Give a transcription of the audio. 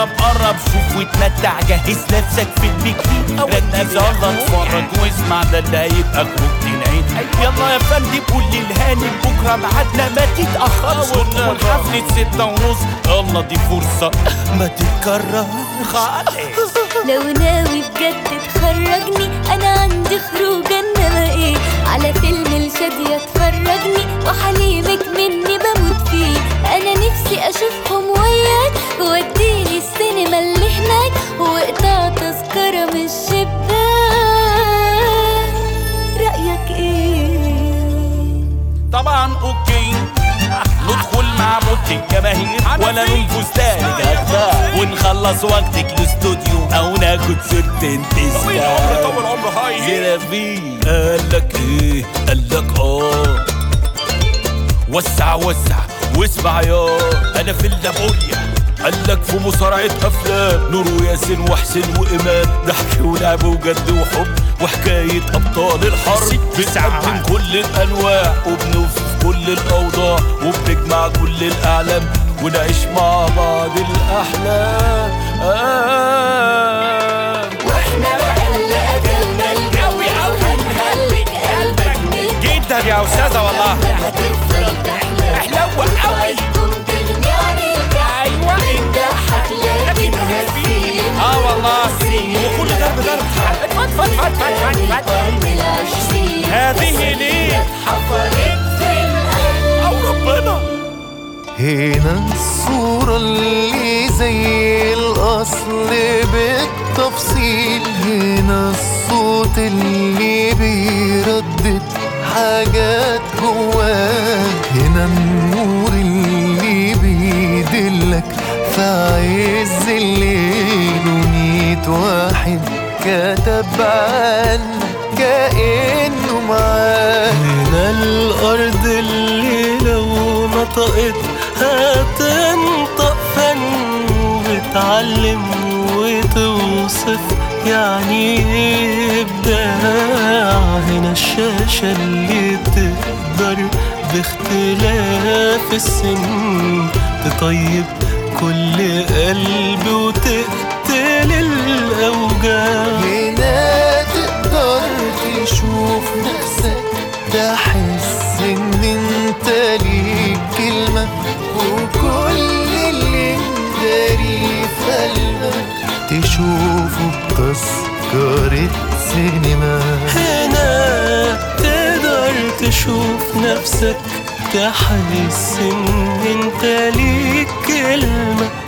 قرب قرب شوف وتمتع جهز نفسك في البكين ركز يلا اتفرج واسمع ده اللي هيبقى خروج العين يلا يا فندم قول للهاني بكره ميعادنا ما تتاخرش ودخول حفله ستة ونص يلا دي فرصه ما تتكرر خالص لو ناوي بجد تخرجني انا عندي خروج انما ايه على فيلم الشادية تفرجني وحليمك مني بموت فيه انا نفسي اشوفهم وياك وديني السينما اللي هناك واقطع تذكرة من الشباك رأيك ايه طبعا اوكي ندخل مع موت الجماهير ولا ننفذ تاني جدع ونخلص وقتك الاستوديو او ناخد سيرتين تسلا طول عمر هاي زرافي قالك ايه قالك اه وسع وسع واسمع يا انا في اللابوريا قالك في مصارعة أفلام نور وياسين وحسين وإمام ضحك ولعب وجد وحب وحكاية أبطال الحرب ست بنقدم ساعات. كل الأنواع وبنوصف كل الأوضاع وبنجمع كل الأعلام ونعيش مع بعض الأحلام آه واحنا بقى اللي قتلنا الجو هنهلك قلبك من جدا يا استاذه والله هتفضل تحلم حلوة قوي كنت تغني عن الجو ايوه بتضحك لكن هتسيب اه والله وكل ضرب ضرب فت فت فت فت فت قرن العشرين هذه ليه حفرت في القلب أو ربنا هنا الصورة اللي زي الأصل بالتفصيل هنا الصوت اللي بيردد حاجات جواك هنا النور اللي بيدلك في عز الليل وميت واحد كتب عنك كأنه معاك هنا الأرض اللي لو نطقت هتنطق فن بتعلم وتوصف يعني إبداع هنا الشاشة اللي تقدر باختلاف السن تطيب كل قلب وتقتل الأوجاع هنا تقدر تشوف نفسك تحس ان انت ليك كلمة وكل اللي مداري في قلبك تشوفه بتذكرة سينما هنا تقدر تشوف نفسك تحس ان انت ليك كلمة